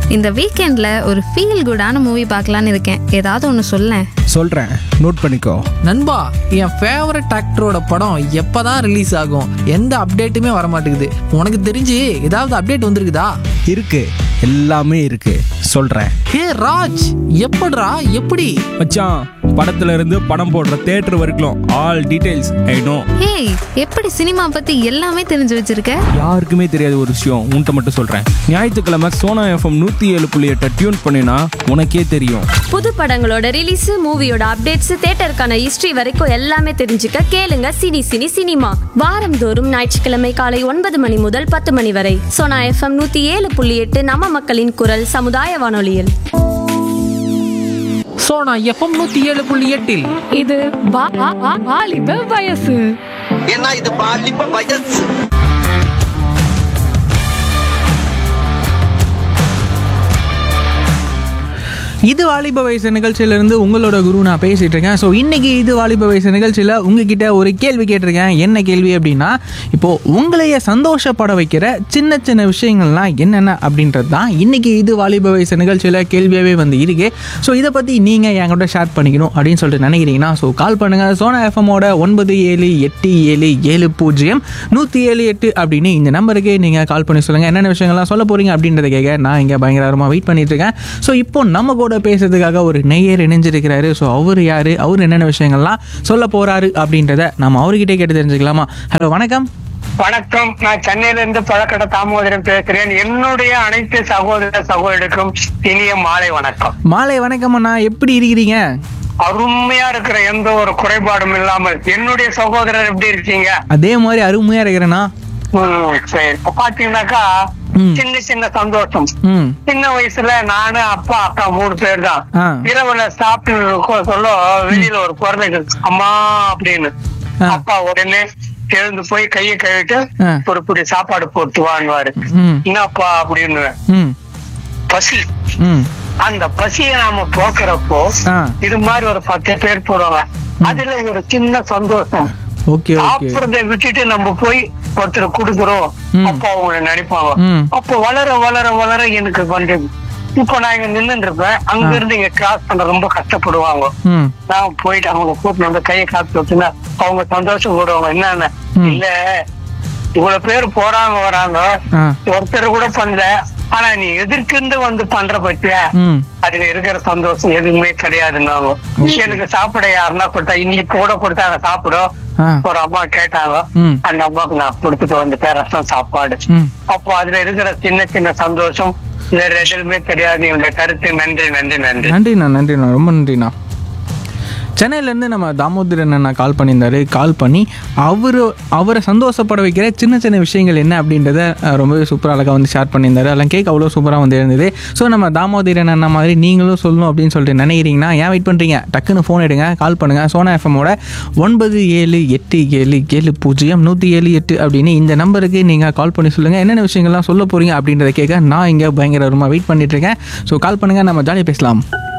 இந்த வீக்கெண்ட்ல ஒரு ஃபீல் குடான மூவி பார்க்கலான்னு இருக்கேன் ஏதாவது ஒன்று சொல்லேன் சொல்கிறேன் நோட் பண்ணிக்கோ நண்பா என் ஃபேவரட் ஆக்டரோட படம் எப்பதான் ரிலீஸ் ஆகும் எந்த அப்டேட்டுமே வர மாட்டேங்குது உனக்கு தெரிஞ்சு ஏதாவது அப்டேட் வந்திருக்குதா இருக்கு எல்லாமே இருக்கு சொல்கிறேன் ஹே ராஜ் எப்படிடா எப்படி மச்சான் படத்துல இருந்து படம் போடுற தேட்டர் வரைக்கும் all details I know hey எப்படி சினிமா பத்தி எல்லாமே தெரிஞ்சு வச்சிருக்க யாருக்குமே தெரியாத ஒரு விஷயம் உன்கிட்ட மட்டும் சொல்கிறேன் ஞாயிற்றுக்கிழமை சோனா எஃப்எம் நூற்றி ஏழு புள்ளி எட்டை டியூன் பண்ணினா உனக்கே தெரியும் புது படங்களோட ரிலீஸ் மூவியோட அப்டேட்ஸ் தேட்டருக்கான ஹிஸ்டரி வரைக்கும் எல்லாமே தெரிஞ்சுக்க கேளுங்க சினி சினி சினிமா வாரந்தோறும் ஞாயிற்றுக்கிழமை காலை ஒன்பது மணி முதல் பத்து மணி வரை சோனா எஃப்எம் நூத்தி ஏழு புள்ளி எட்டு நம்ம மக்களின் குரல் சமுதாய வானொலியில் ஸோ நான் எஃப்எம் நூற்றி ஏழு புள்ளி எட்டில் இது வா- வா- வா- வாலிப வயசு ஏன்னா இது பாலிப்ப வயசு இது வாலிப வயசு நிகழ்ச்சியிலிருந்து உங்களோட குரு நான் பேசிட்டு இருக்கேன் ஸோ இன்னைக்கு இது வாலிப வயசு நிகழ்ச்சியில் உங்ககிட்ட ஒரு கேள்வி கேட்டிருக்கேன் என்ன கேள்வி அப்படின்னா இப்போ உங்களைய சந்தோஷப்பட வைக்கிற சின்ன சின்ன விஷயங்கள்லாம் என்னென்ன அப்படின்றது தான் இன்னைக்கு இது வாலிப வயசு நிகழ்ச்சியில் கேள்வியாகவே வந்து இருக்கு ஸோ இதை பற்றி நீங்கள் என்கிட்ட ஷேர் பண்ணிக்கணும் அப்படின்னு சொல்லிட்டு நினைக்கிறீங்கன்னா ஸோ கால் பண்ணுங்கள் சோனா எஃப்எம்மோட ஒன்பது ஏழு எட்டு ஏழு ஏழு பூஜ்ஜியம் நூற்றி ஏழு எட்டு அப்படின்னு இந்த நம்பருக்கு நீங்கள் கால் பண்ணி சொல்லுங்கள் என்னென்ன விஷயங்கள்லாம் சொல்ல போகிறீங்க அப்படின்றத கேட்க நான் இங்கே பயங்கரமாக வெயிட் பண்ணிட்டு இருக்கேன் ஸோ இப்போ நம்ம கூட பேசுறதுக்காக ஒரு நெய்யர் இணைஞ்சிருக்கிறாரு ஸோ அவர் யார் அவர் என்னென்ன விஷயங்கள்லாம் சொல்ல போகிறாரு அப்படின்றத நம்ம அவர்கிட்டே கேட்டு தெரிஞ்சுக்கலாமா ஹலோ வணக்கம் வணக்கம் நான் சென்னையில இருந்து பழக்கடை தாமோதரன் பேசுறேன் என்னுடைய அனைத்து சகோதர சகோதரிக்கும் இனிய மாலை வணக்கம் மாலை வணக்கம் அண்ணா எப்படி இருக்கிறீங்க அருமையா இருக்கிற எந்த ஒரு குறைபாடும் இல்லாமல் என்னுடைய சகோதரர் எப்படி இருக்கீங்க அதே மாதிரி அருமையாக இருக்கிறேண்ணா ம், சரி இப்ப பாத்தீங்கன்னாக்கா ம். சின்ன சின்ன சந்தோஷம் ம் சின்ன வயசுல நானு அப்பா அக்கா மூணு பேர் தான் ஆ. இரவுல சாப்பிட்டு சொல்ல வெளியில ஒரு குரலை கேட்கும். அம்மா அப்படின்னு ஆ. அப்பா உடனே எழுந்து போய் கையை கழுவிட்டு ஆ. ஒரு புடி சாப்பாடு போட்டு வாங்குவாரு ம் என்னப்பா அப்படின்னு ம் பசி ம் அந்த பசியை நாம போக்குறப்போ ஆ. இது மாதிரி ஒரு பத்து பேர் போடுவாங்க அதுல ஒரு சின்ன சந்தோஷம் ஓகே ஓகே சாப்பிடுறத விட்டுட்டு நம்ம போய் ஒருத்தர் கொடுக்குறோம் ம். அப்போ அவங்க நினைப்பாங்க ம். அப்போ வளர வளர வளர எனக்கு வந்து இப்போ நான் இங்க நின்னுட்டு இருப்பேன் அங்க இருந்து இங்க கிராஸ் பண்ண ரொம்ப கஷ்டப்படுவாங்க ம் நான் போயிட்டு அவங்க கூப்பிட்டு வந்து கையை காப்பி வச்சுன்னா அவங்க சந்தோஷம் போடுவாங்க என்னன்னு ம். இல்ல இவ்வளவு பேர் போறாங்க வராங்க ஆ ஒருத்தர் கூட பண்ணல ஆனா நீ எதிர்க்கிருந்து வந்து பண்ற பத்தியா ம் அதுல இருக்கிற சந்தோஷம் எதுவுமே கிடையாதுன்னாங்க எனக்கு சாப்பிட யாருன்னா கொடுத்தா இன்னைக்கு கூட கொடுத்தாங்க சாப்பிடும் ஆ ஒரு அம்மா கேட்டாங்க ம். அந்த அம்மாவுக்கு நான் கொடுத்துட்டு வந்துட்டேன் ரசம் சாப்பாடு ம் அப்போ அதுல இருக்கிற சின்ன சின்ன சந்தோஷம் வேற எதுவுமே கிடையாது இந்த கருத்து நன்றி நன்றி நன்றி நன்றிண்ணா நன்றிண்ணா ரொம்ப நன்றிண்ணா சென்னையிலேருந்து நம்ம தாமோதரன் அண்ணா கால் பண்ணியிருந்தாரு கால் பண்ணி அவர் அவரை சந்தோஷப்பட வைக்கிற சின்ன சின்ன விஷயங்கள் என்ன அப்படின்றத அஹ், ரொம்பவே சூப்பராக அழகாக வந்து ஷேர் பண்ணியிருந்தாரு அதெல்லாம் கேட்க அவ்வளோ சூப்பராக வந்து இருந்தது ஸோ நம்ம தாமோதரன் அண்ணா மாதிரி நீங்களும் சொல்லணும் அப்படின்னு சொல்லிட்டு நினைக்கிறீங்கன்னா ஏன் வெயிட் பண்ணுறீங்க டக்குன்னு ஃபோன் எடுங்க கால் பண்ணுங்கள் சோனா எஃப்எம்மோட ஒன்பது ஏழு எட்டு ஏழு ஏழு பூஜ்ஜியம் நூற்றி ஏழு எட்டு அப்படின்னு இந்த நம்பருக்கு நீங்கள் கால் பண்ணி சொல்லுங்கள் என்னென்ன விஷயங்கள்லாம் சொல்ல போகிறீங்க அப்படின்றத கேட்க நான் இங்கே பயங்கரமாக வெயிட் பண்ணிட்டு இருக்கேன் ஸோ கால் பண்ணுங்கள் நம்ம ஜாலியாக பேசலாம்